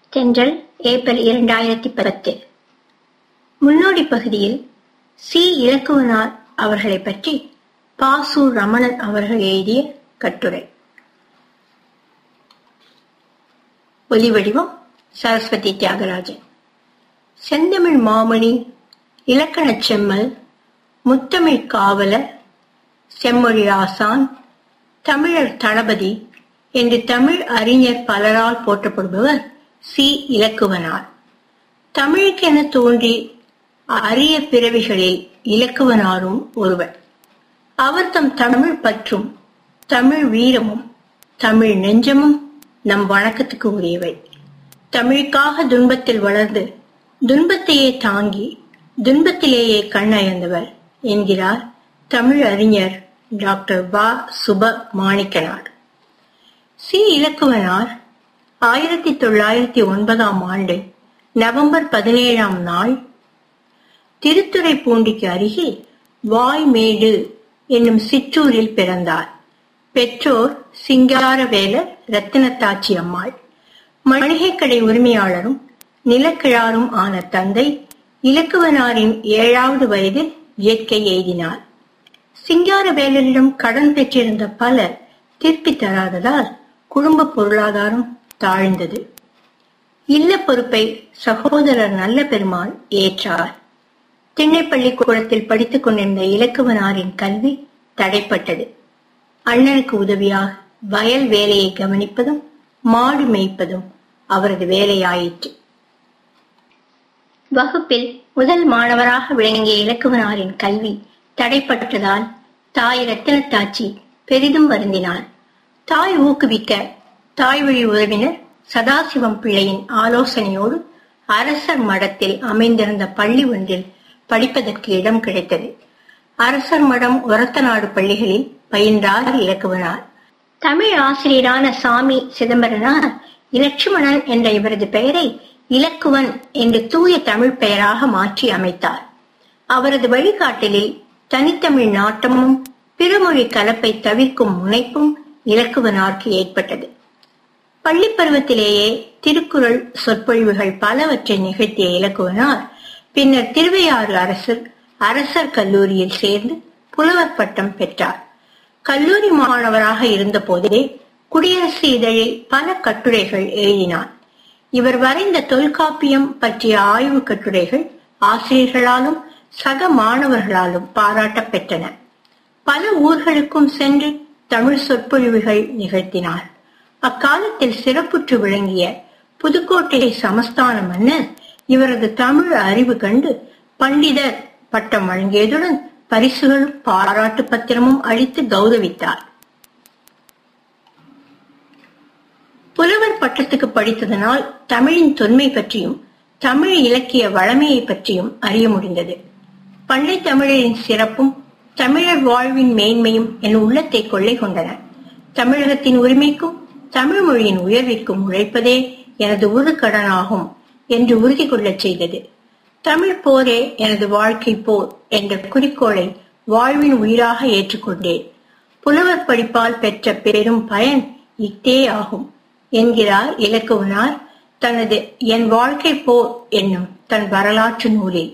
தென்றல் ஏப்ரல் இரண்டாயிரத்தி பத்து முன்னோடி பகுதியில் சி இலக்குவனார் அவர்களைப் பற்றி பாசு ரமணன் அவர்கள் எழுதிய கட்டுரை ஒலிவடிவம் சரஸ்வதி தியாகராஜன் செந்தமிழ் மாமணி இலக்கணச் செம்மல் முத்தமிழ் காவலர் செம்மொழி ஆசான் தமிழர் தளபதி என்று தமிழ் அறிஞர் பலரால் போற்றப்படுபவர் சி இலக்குவனார் தமிழுக்கென தோன்றி அரிய பிறவிகளில் இலக்குவனாரும் ஒருவர் அவர் தம் தமிழ் பற்றும் தமிழ் வீரமும் தமிழ் நெஞ்சமும் நம் வணக்கத்துக்கு உரியவை தமிழுக்காக துன்பத்தில் வளர்ந்து துன்பத்தையே தாங்கி துன்பத்திலேயே கண்ணயர்ந்தவர் என்கிறார் தமிழ் அறிஞர் டாக்டர் வா சுப மாணிக்கனார் சி இலக்குவனார் ஆயிரத்தி தொள்ளாயிரத்தி ஒன்பதாம் ஆண்டு நவம்பர் பதினேழாம் நாள் திருத்துறைப்பூண்டிக்கு அருகில் வாய்மேடு என்னும் சிற்றூரில் பிறந்தார் பெற்றோர் சிங்காரவேலர் ரத்தினத்தாச்சி அம்மாள் மளிகை கடை உரிமையாளரும் நிலக்கிழாரும் ஆன தந்தை இலக்குவனாரின் ஏழாவது வயதில் இயற்கை எய்தினார் சிங்காரவேலரிடம் கடன் பெற்றிருந்த பலர் திருப்பி தராததால் குடும்ப பொருளாதாரம் தாழ்ந்தது இல்ல பொறுப்பை சகோதரர் நல்ல பெருமாள் ஏற்றார் திண்ணைப்பள்ளி கூடத்தில் படித்துக் கொண்டிருந்த இலக்குவனாரின் கல்வி தடைப்பட்டது அண்ணனுக்கு உதவியாக வயல் வேலையை கவனிப்பதும் மாடு மேய்ப்பதும் அவரது வேலையாயிற்று வகுப்பில் முதல் மாணவராக விளங்கிய இலக்குவனாரின் கல்வி தடைப்பட்டதால் தாய் ரத்தினத்தாச்சி பெரிதும் வருந்தினார் தாய் ஊக்குவிக்க தாய் வழி உறவினர் சதாசிவம் பிள்ளையின் ஆலோசனையோடு அரசர் மடத்தில் அமைந்திருந்த பள்ளி ஒன்றில் படிப்பதற்கு இடம் கிடைத்தது அரசர் மடம் உரத்த நாடு பள்ளிகளில் பயின்றார் இலக்குவனார் தமிழ் ஆசிரியரான சாமி சிதம்பரனார் இலட்சுமணன் என்ற இவரது பெயரை இலக்குவன் என்று தூய தமிழ் பெயராக மாற்றி அமைத்தார் அவரது வழிகாட்டலில் தனித்தமிழ் நாட்டமும் பிறமொழி கலப்பை தவிர்க்கும் முனைப்பும் இலக்குவனார்க்கு ஏற்பட்டது பள்ளி பருவத்திலேயே திருக்குறள் சொற்பொழிவுகள் பலவற்றை நிகழ்த்திய இலக்குவனார் பின்னர் திருவையாறு அரசர் அரசர் கல்லூரியில் சேர்ந்து புலவர் பட்டம் பெற்றார் கல்லூரி மாணவராக இருந்த போதே குடியரசு இதழில் பல கட்டுரைகள் எழுதினார் இவர் வரைந்த தொல்காப்பியம் பற்றிய ஆய்வு கட்டுரைகள் ஆசிரியர்களாலும் சக மாணவர்களாலும் பாராட்ட பெற்றன பல ஊர்களுக்கும் சென்று தமிழ் சொற்பொழிவுகள் நிகழ்த்தினார் அக்காலத்தில் சிறப்புற்று விளங்கிய புதுக்கோட்டை சமஸ்தான மன்னர் இவரது தமிழ் அறிவு கண்டு பண்டிதர் பட்டம் வழங்கியதுடன் பரிசுகளும் பாராட்டு பத்திரமும் அளித்து கௌரவித்தார் புலவர் பட்டத்துக்கு படித்ததனால் தமிழின் தொன்மை பற்றியும் தமிழ் இலக்கிய வளமையை பற்றியும் அறிய முடிந்தது பண்டை தமிழரின் சிறப்பும் தமிழர் வாழ்வின் மேன்மையும் என் உள்ளத்தை கொள்ளை கொண்டன தமிழகத்தின் உரிமைக்கும் தமிழ் மொழியின் உயர்விற்கும் உழைப்பதே எனது உரு கடனாகும் என்று உறுதி கொள்ளச் செய்தது தமிழ் போரே எனது வாழ்க்கை போர் என்ற குறிக்கோளை வாழ்வின் உயிராக ஏற்றுக்கொண்டேன் புலவர் படிப்பால் பெற்ற பெரும் பயன் இத்தே ஆகும் என்கிறார் இலக்குவனார் தனது என் வாழ்க்கை போர் என்னும் தன் வரலாற்று நூலில்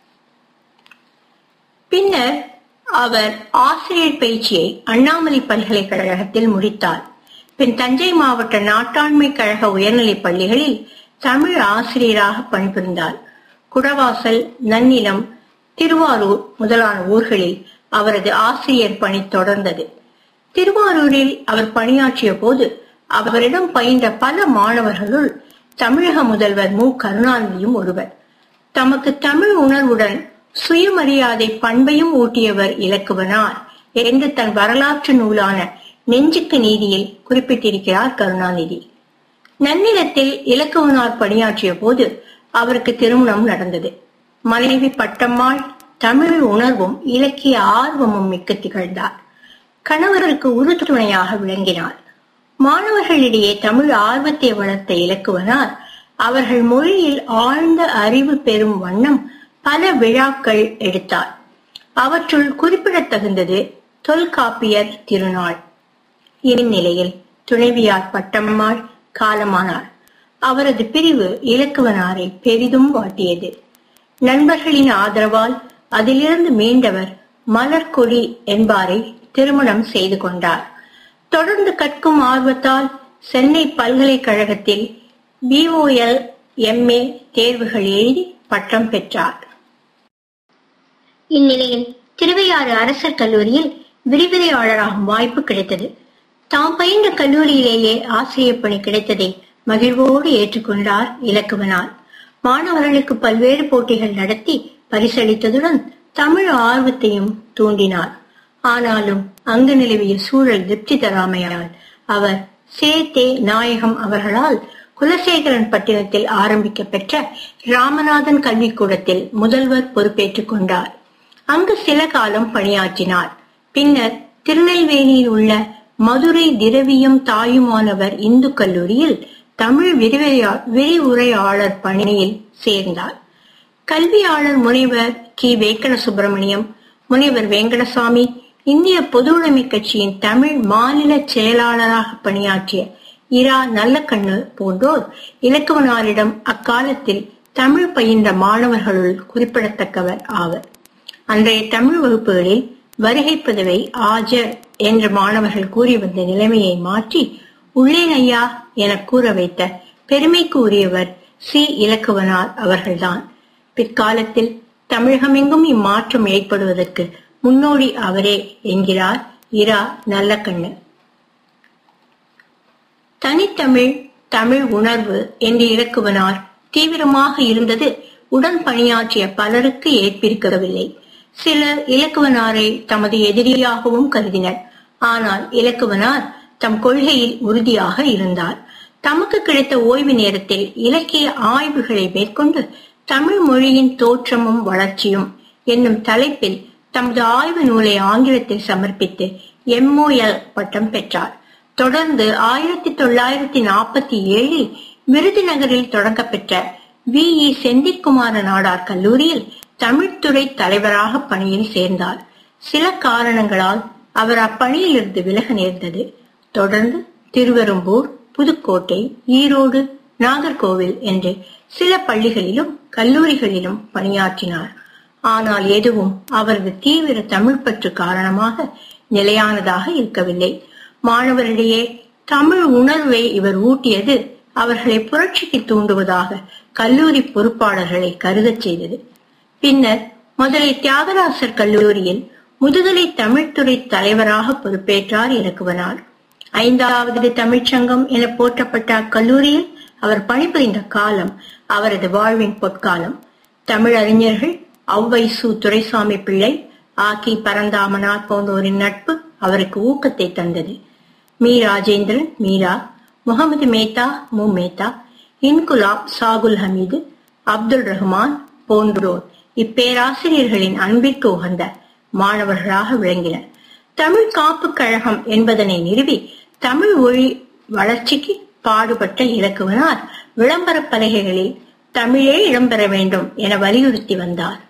பின்னர் அவர் ஆசிரியர் பயிற்சியை அண்ணாமலை பல்கலைக்கழகத்தில் முடித்தார் பின் தஞ்சை மாவட்ட நாட்டாண்மை கழக உயர்நிலைப் பள்ளிகளில் தமிழ் ஆசிரியராக பணிபுரிந்தார் குடவாசல் நன்னிலம் திருவாரூர் முதலான ஊர்களில் அவரது ஆசிரியர் பணி தொடர்ந்தது திருவாரூரில் அவர் பணியாற்றிய போது அவரிடம் பயின்ற பல மாணவர்களுள் தமிழக முதல்வர் மு கருணாநிதியும் ஒருவர் தமக்கு தமிழ் உணர்வுடன் சுயமரியாதை பண்பையும் ஊட்டியவர் இலக்குவனார் என்று தன் வரலாற்று நூலான நெஞ்சுக்கு நீதியில் குறிப்பிட்டிருக்கிறார் கருணாநிதி நன்னிலத்தில் இலக்குவனார் பணியாற்றிய போது அவருக்கு திருமணம் நடந்தது மனைவி பட்டம்மாள் தமிழ் உணர்வும் இலக்கிய ஆர்வமும் மிக்க திகழ்ந்தார் கணவருக்கு உறுதுணையாக விளங்கினார் மாணவர்களிடையே தமிழ் ஆர்வத்தை வளர்த்த இலக்குவனார் அவர்கள் மொழியில் ஆழ்ந்த அறிவு பெறும் வண்ணம் பல விழாக்கள் எடுத்தார் அவற்றுள் குறிப்பிடத்தகுந்தது தொல்காப்பியர் திருநாள் இந்நிலையில் துணைவியார் பட்டம்மாள் காலமானார் அவரது பிரிவு இலக்குவனாரை பெரிதும் வாட்டியது நண்பர்களின் ஆதரவால் அதிலிருந்து மீண்டவர் மலர்கொடி என்பாரை திருமணம் செய்து கொண்டார் தொடர்ந்து கற்கும் ஆர்வத்தால் சென்னை பல்கலைக்கழகத்தில் பிஓஎல் எம்ஏ தேர்வுகள் எழுதி பட்டம் பெற்றார் இந்நிலையில் திருவையாறு அரசர் கல்லூரியில் விரிவுரையாளராகும் வாய்ப்பு கிடைத்தது தாம் பயின்ற கல்லூரியிலேயே ஆசிரியர் பணி கிடைத்ததை மகிழ்வோடு ஏற்றுக்கொண்டார் இலக்குவனார் மாணவர்களுக்கு பல்வேறு போட்டிகள் நடத்தி பரிசளித்ததுடன் தமிழ் ஆர்வத்தையும் தூண்டினார் ஆனாலும் அங்கு நிலவிய சூழல் திருப்தி தராமையால் அவர் சே தே நாயகம் அவர்களால் குலசேகரன் பட்டினத்தில் ஆரம்பிக்க பெற்ற ராமநாதன் கல்விக்கூடத்தில் முதல்வர் பொறுப்பேற்றுக் கொண்டார் அங்கு சில காலம் பணியாற்றினார் பின்னர் திருநெல்வேலியில் உள்ள மதுரை திரவியம் தாயுமானவர் இந்து கல்லூரியில் தமிழ் விரிவுரையா விரிவுரையாளர் பணியில் சேர்ந்தார் கல்வியாளர் முனைவர் கி வேங்கட சுப்பிரமணியம் முனைவர் வெங்கடசாமி இந்திய பொதுவுடைமை கட்சியின் தமிழ் மாநில செயலாளராக பணியாற்றிய இரா நல்லக்கண்ணு போன்றோர் இலக்குவனாரிடம் அக்காலத்தில் தமிழ் பயின்ற மாணவர்களுள் குறிப்பிடத்தக்கவர் ஆவர் அன்றைய தமிழ் வகுப்புகளில் வருகை பதவை ஆஜர் என்ற மாணவர்கள் கூறி வந்த நிலைமையை மாற்றி உள்ளேன் ஐயா என கூற வைத்த பெருமைக்கு உரியவர் சி இலக்குவனார் அவர்கள்தான் பிற்காலத்தில் தமிழகமெங்கும் இம்மாற்றம் ஏற்படுவதற்கு முன்னோடி அவரே என்கிறார் இரா நல்லக்கண்ணு தனித்தமிழ் தமிழ் உணர்வு என்று இலக்குவனார் தீவிரமாக இருந்தது உடன் பணியாற்றிய பலருக்கு ஏற்பிருக்கவில்லை சிலர் இலக்குவனாரை தமது எதிரியாகவும் கருதினர் ஆனால் இலக்குவனார் தம் கொள்கையில் உறுதியாக இருந்தார் தமக்கு கிடைத்த ஓய்வு நேரத்தில் இலக்கிய ஆய்வுகளை மேற்கொண்டு தமிழ் மொழியின் தோற்றமும் வளர்ச்சியும் என்னும் தலைப்பில் தமது ஆய்வு நூலை ஆங்கிலத்தில் சமர்ப்பித்து எம்ஓஎல் பட்டம் பெற்றார் தொடர்ந்து ஆயிரத்தி தொள்ளாயிரத்தி நாற்பத்தி ஏழில் விருதுநகரில் தொடங்கப்பெற்ற வி இ செந்தில்குமார நாடார் கல்லூரியில் தமிழ்துறை தலைவராக பணியில் சேர்ந்தார் சில காரணங்களால் அவர் அப்பணியிலிருந்து விலக நேர்ந்தது தொடர்ந்து திருவெரும்பூர் புதுக்கோட்டை ஈரோடு நாகர்கோவில் என்று சில பள்ளிகளிலும் கல்லூரிகளிலும் பணியாற்றினார் ஆனால் எதுவும் அவரது தீவிர தமிழ் பற்று காரணமாக நிலையானதாக இருக்கவில்லை மாணவரிடையே தமிழ் உணர்வை இவர் ஊட்டியது அவர்களை புரட்சிக்கு தூண்டுவதாக கல்லூரி பொறுப்பாளர்களை கருதச் செய்தது பின்னர் முதலில் தியாகராசர் கல்லூரியில் முதுகலை தமிழ்துறை தலைவராக பொறுப்பேற்றார் இலக்குவனார் ஐந்தாவது தமிழ்ச்சங்கம் என போற்றப்பட்ட அக்கல்லூரியில் அவர் பணிபுரிந்த காலம் அவரது வாழ்வின் பொற்காலம் தமிழறிஞர்கள் ஔவை சு துரைசாமி பிள்ளை ஆக்கி பரந்தாமனார் போன்றோரின் நட்பு அவருக்கு ஊக்கத்தை தந்தது மீ ராஜேந்திரன் மீரா முகமது மேத்தா மு மேத்தா இன்குலாப் சாகுல் ஹமீது அப்துல் ரஹ்மான் போன்றோர் இப்பேராசிரியர்களின் அன்பிற்கு உகந்த மாணவர்களாக விளங்கினர் தமிழ் காப்பு கழகம் என்பதனை நிறுவி தமிழ் மொழி வளர்ச்சிக்கு பாடுபட்ட இலக்குவனார் விளம்பர பலகைகளில் தமிழே இடம்பெற வேண்டும் என வலியுறுத்தி வந்தார்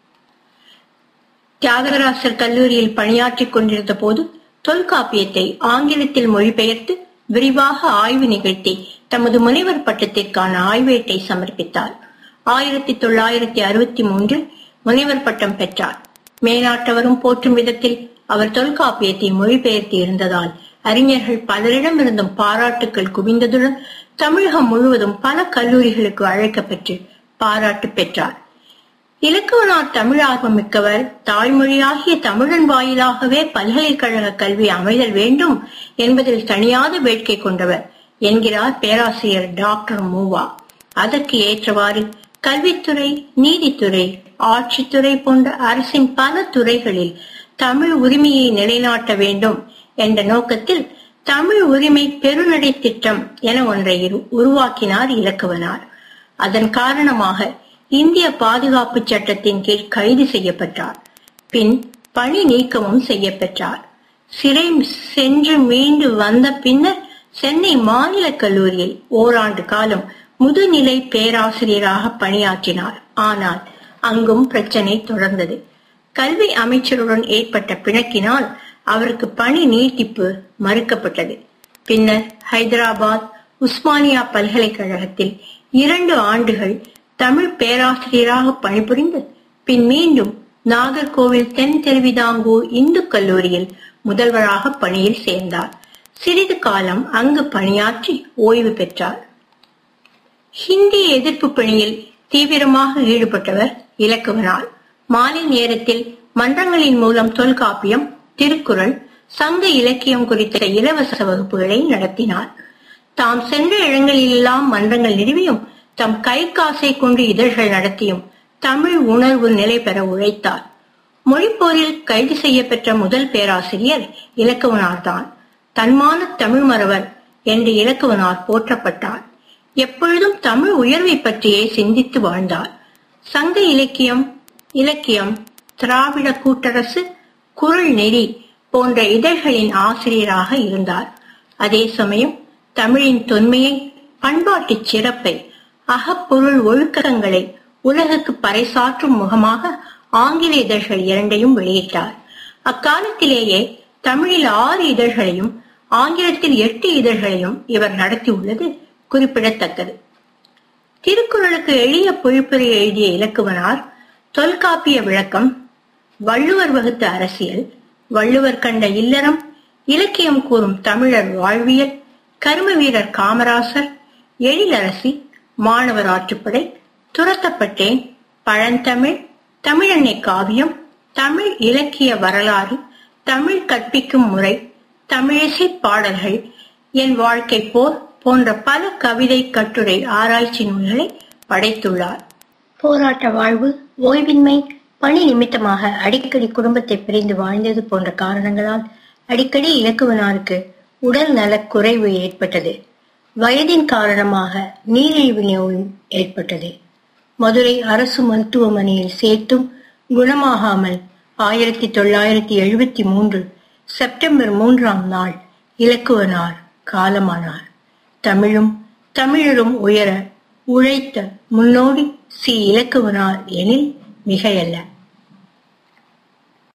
தியாகராசர் கல்லூரியில் பணியாற்றிக் கொண்டிருந்த போது தொல்காப்பியத்தை ஆங்கிலத்தில் மொழிபெயர்த்து விரிவாக ஆய்வு நிகழ்த்தி தமது முனைவர் பட்டத்திற்கான ஆய்வேட்டை சமர்ப்பித்தார் ஆயிரத்தி தொள்ளாயிரத்தி அறுபத்தி மூன்றில் முனைவர் பட்டம் பெற்றார் மேனாட்டவரும் போற்றும் விதத்தில் அவர் தொல்காப்பியத்தை மொழிபெயர்த்து இருந்ததால் அறிஞர்கள் பலரிடமிருந்தும் பாராட்டுக்கள் குவிந்ததுடன் தமிழகம் முழுவதும் பல கல்லூரிகளுக்கு அழைக்கப்பெற்று பாராட்டு பெற்றார் இலக்குவனார் தமிழ் ஆர்வம் மிக்கவர் தாய்மொழியாகிய தமிழன் வாயிலாகவே பல்கலைக்கழக கல்வி அமைதல் வேண்டும் என்பதில் தனியாத வேட்கை கொண்டவர் என்கிறார் பேராசிரியர் டாக்டர் மூவா அதற்கு ஏற்றவாறு கல்வித்துறை நீதித்துறை ஆட்சித்துறை போன்ற அரசின் பல துறைகளில் தமிழ் உரிமையை நிலைநாட்ட வேண்டும் என்ற நோக்கத்தில் தமிழ் உரிமை பெருநடை திட்டம் என ஒன்றை உருவாக்கினார் இலக்குவனார் அதன் காரணமாக இந்திய பாதுகாப்பு சட்டத்தின் கீழ் கைது செய்யப்பட்டார் பின் பணி நீக்கமும் செய்யப்பெற்றார் சிறை சென்று மீண்டு வந்த பின்னர் சென்னை மாநில கல்லூரியில் ஓராண்டு காலம் முதுநிலை பேராசிரியராக பணியாற்றினார் ஆனால் அங்கும் பிரச்சனை தொடர்ந்தது கல்வி அமைச்சருடன் ஏற்பட்ட பிணக்கினால் அவருக்கு பணி நீட்டிப்பு மறுக்கப்பட்டது பின்னர் ஹைதராபாத் உஸ்மானியா பல்கலைக்கழகத்தில் இரண்டு ஆண்டுகள் தமிழ் பேராசிரியராக பணிபுரிந்து பின் மீண்டும் நாகர்கோவில் தென் திருவிதாங்கூர் இந்து கல்லூரியில் முதல்வராக பணியில் சேர்ந்தார் சிறிது காலம் அங்கு பணியாற்றி ஓய்வு பெற்றார் ஹிந்தி எதிர்ப்பு பணியில் தீவிரமாக ஈடுபட்டவர் இலக்குவனார் மாலை நேரத்தில் மன்றங்களின் மூலம் தொல்காப்பியம் திருக்குறள் சங்க இலக்கியம் குறித்த இலவச வகுப்புகளை நடத்தினார் தாம் சென்ற இடங்களிலெல்லாம் மன்றங்கள் நிறுவியும் தம் கை காசை கொண்டு இதழ்கள் நடத்தியும் தமிழ் உணர்வு நிலை பெற உழைத்தார் மொழிப்போரில் கைது செய்யப்பெற்ற முதல் பேராசிரியர் இலக்குவனார்தான் தன்மான தமிழ் மறவர் என்று இலக்குவனார் போற்றப்பட்டார் எப்பொழுதும் தமிழ் உயர்வை பற்றியே சிந்தித்து வாழ்ந்தார் சங்க இலக்கியம் இலக்கியம் திராவிட கூட்டரசு குரல் நெறி போன்ற இதழ்களின் ஆசிரியராக இருந்தார் அதே சமயம் தமிழின் தொன்மையை பண்பாட்டுச் சிறப்பை அகப்பொருள் ஒழுக்கங்களை உலகுக்கு பறைசாற்றும் முகமாக ஆங்கில இதழ்கள் இரண்டையும் வெளியிட்டார் அக்காலத்திலேயே தமிழில் ஆறு இதழ்களையும் ஆங்கிலத்தில் எட்டு இதழ்களையும் இவர் நடத்தியுள்ளது குறிப்பிடத்தக்கது திருக்குறளுக்கு எளிய பொழிப்புரை எழுதிய இலக்குவனார் தொல்காப்பிய விளக்கம் வள்ளுவர் வகுத்த அரசியல் வள்ளுவர் கண்ட இல்லறம் இலக்கியம் கூறும் தமிழர் வாழ்வியல் கரும வீரர் காமராசர் எழிலரசி மாணவர் ஆற்றுப்படை துரத்தப்பட்டேன் பழந்தமிழ் தமிழன்னை காவியம் தமிழ் இலக்கிய வரலாறு தமிழ் கற்பிக்கும் முறை தமிழிசை பாடல்கள் என் வாழ்க்கை போர் போன்ற பல கவிதை கட்டுரை ஆராய்ச்சி நூல்களை படைத்துள்ளார் போராட்ட வாழ்வு ஓய்வின்மை பணி நிமித்தமாக அடிக்கடி குடும்பத்தை பிரிந்து வாழ்ந்தது போன்ற காரணங்களால் அடிக்கடி இலக்குவனாருக்கு உடல் நலக் குறைவு ஏற்பட்டது வயதின் காரணமாக நீரிழிவு நோய் ஏற்பட்டது மதுரை அரசு மருத்துவமனையில் சேர்த்தும் குணமாகாமல் ஆயிரத்தி தொள்ளாயிரத்தி எழுபத்தி மூன்று செப்டம்பர் மூன்றாம் நாள் இலக்குவனார் காலமானார் தமிழும் தமிழரும் உயர உழைத்த முன்னோடி சி இலக்குவனார் எனில் மிகையல்ல